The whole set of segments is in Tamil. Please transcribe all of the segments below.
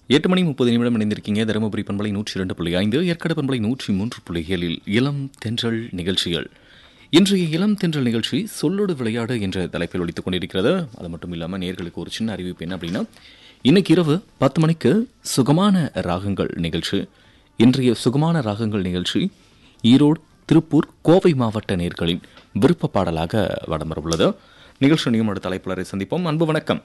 எட்டு மணி முப்பது நிமிடம் இணைந்திருக்கீங்க தருமபுரி பண்பலை நூற்றி இரண்டு புள்ளி ஐந்து ஏற்காடு பண்பலை நூற்றி மூன்று புள்ளி ஏழில் இளம் தென்றல் நிகழ்ச்சிகள் இன்றைய இளம் தென்றல் நிகழ்ச்சி சொல்லோடு விளையாடு என்ற தலைப்பில் ஒழித்துக் கொண்டிருக்கிறது அது மட்டும் இல்லாமல் நேர்களுக்கு ஒரு சின்ன அறிவிப்பு என்ன அப்படின்னா இன்னைக்கு இரவு பத்து மணிக்கு சுகமான ராகங்கள் நிகழ்ச்சி இன்றைய சுகமான ராகங்கள் நிகழ்ச்சி ஈரோடு திருப்பூர் கோவை மாவட்ட நேர்களின் விருப்ப பாடலாக வடம்பெற உள்ளது நிகழ்ச்சி நியமனோட தலைப்பாளரை சந்திப்போம் அன்பு வணக்கம்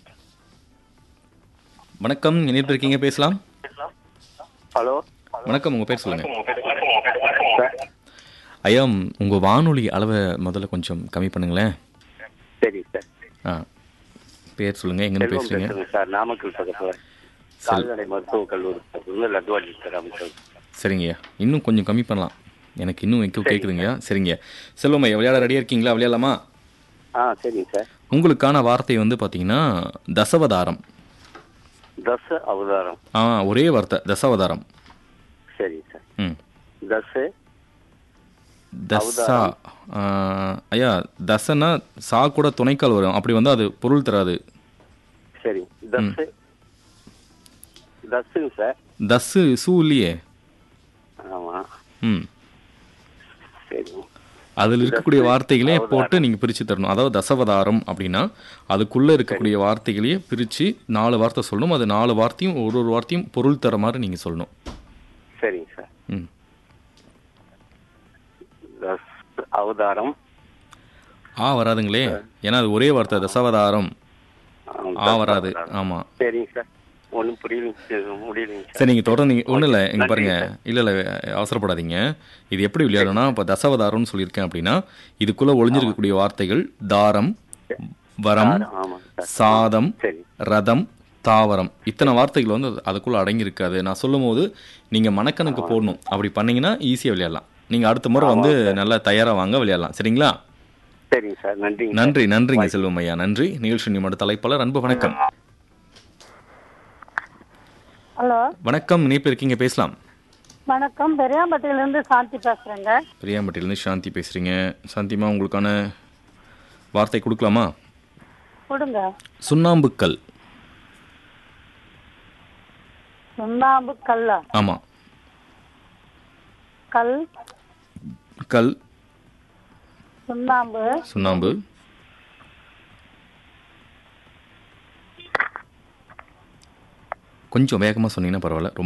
வணக்கம் இணைப்பு இருக்கீங்க பேசலாம் ஹலோ வணக்கம் உங்க பேர் சொல்லுங்க சார் ஐயா உங்க வானொலி அளவை முதல்ல கொஞ்சம் கம்மி பண்ணுங்களேன் சரி சார் ஆ பேர் சொல்லுங்க எங்கன்னு செல்வம் பேசுறீங்க பேசுறேன் சார் நாமக்கல் பக்கத்தில் கால்நடை மருத்துவக் கல்லூரி பக்கத்துல லட்வாஜி சார் அமைச்சர் சரிங்கய்யா இன்னும் கொஞ்சம் கம்மி பண்ணலாம் எனக்கு இன்னும் எக்கோ கேட்குதுங்கய்யா சரிங்க செல்வம் ஐயா விளையாட ரெடியாக இருக்கீங்களா விளையாடலாமா ஆ சரிங்க சார் உங்களுக்கான வார்த்தை வந்து பார்த்தீங்கன்னா தசவதாரம் தச அவதாரம் ஆ ஒரே வார்த்தை தசவதாரம் சரிங்க சார் ம் தச தசா ஆ, ஐயா தசனா சா கூட துணைக்கால் வரும் அப்படி வந்து அது பொருள் தராது சரி தச தசுங்க சார் தஸ்ஸு சூ இல்லையே ஆமாம் ம் சரி அதில் இருக்கக்கூடிய வார்த்தைகளே போட்டு நீங்கள் பிரித்து தரணும் அதாவது தசவதாரம் அப்படின்னா அதுக்குள்ளே இருக்கக்கூடிய வார்த்தைகளையே பிரித்து நாலு வார்த்தை சொல்லணும் அது நாலு வார்த்தையும் ஒரு ஒரு வார்த்தையும் பொருள் தர மாதிரி நீங்கள் சொல்லணும் சரிங்க சார் ம் தஸ் அவதாரம் ஆ வராதுங்களே ஏன்னா அது ஒரே வார்த்தை தசவதாரம் ஆ, ஆ வராது ஆமாம் சரிங்க சார் ஒன்றும் புரியலைங்க முடியலைங்க சார் சரி நீங்கள் தொடர்ந்து ஒன்றும் இல்லை இங்கே பாருங்க இல்லை இல்லை அவசரப்படாதீங்க இது எப்படி விளையாடணும்னா இப்போ தசவதாரம்னு சொல்லியிருக்கேன் அப்படின்னா இதுக்குள்ளே ஒளிஞ்சிருக்கக்கூடிய வார்த்தைகள் தாரம் வரம் ஆமாங்க சார் சாதம் சரி ரதம் தாவரம் இத்தனை வார்த்தைகள் வந்து அது- அதுக்குள்ள அடங்கி இருக்காது நான் சொல்லும் போது நீங்க மனக்கணக்கு போடணும் அப்படி பண்ணீங்கன்னா ஈஸியா விளையாடலாம் நீங்க அடுத்த முறை வந்து நல்லா தயாரா வாங்க விளையாடலாம் சரிங்களா சரிங்க சார் நன்றிங்க நன்றி நன்றிங்க செல்வம் ஐயா நன்றி நிகழ்ச்சி நிமிட தலைப்பாளர் அன்பு வணக்கம் ஹலோ வணக்கம் இணைப்பு இருக்கீங்க பேசலாம் வணக்கம் பெரியாம்பட்டியிலேருந்து சாந்தி பேசுகிறேங்க பிரியாம்பட்டியிலேருந்து சாந்தி பேசுறீங்க சாந்திமா உங்களுக்கான வார்த்தை கொடுக்கலாமா கொடுங்க சுண்ணாம்புக்கல் சுண்ணாம்பு கல்லா ஆமா கல் கல் சுண்ணாம்பு சுண்ணாம்பு கொஞ்சம் வேகமாக சொன்னீங்கன்னா பரவாயில்ல ரொம்ப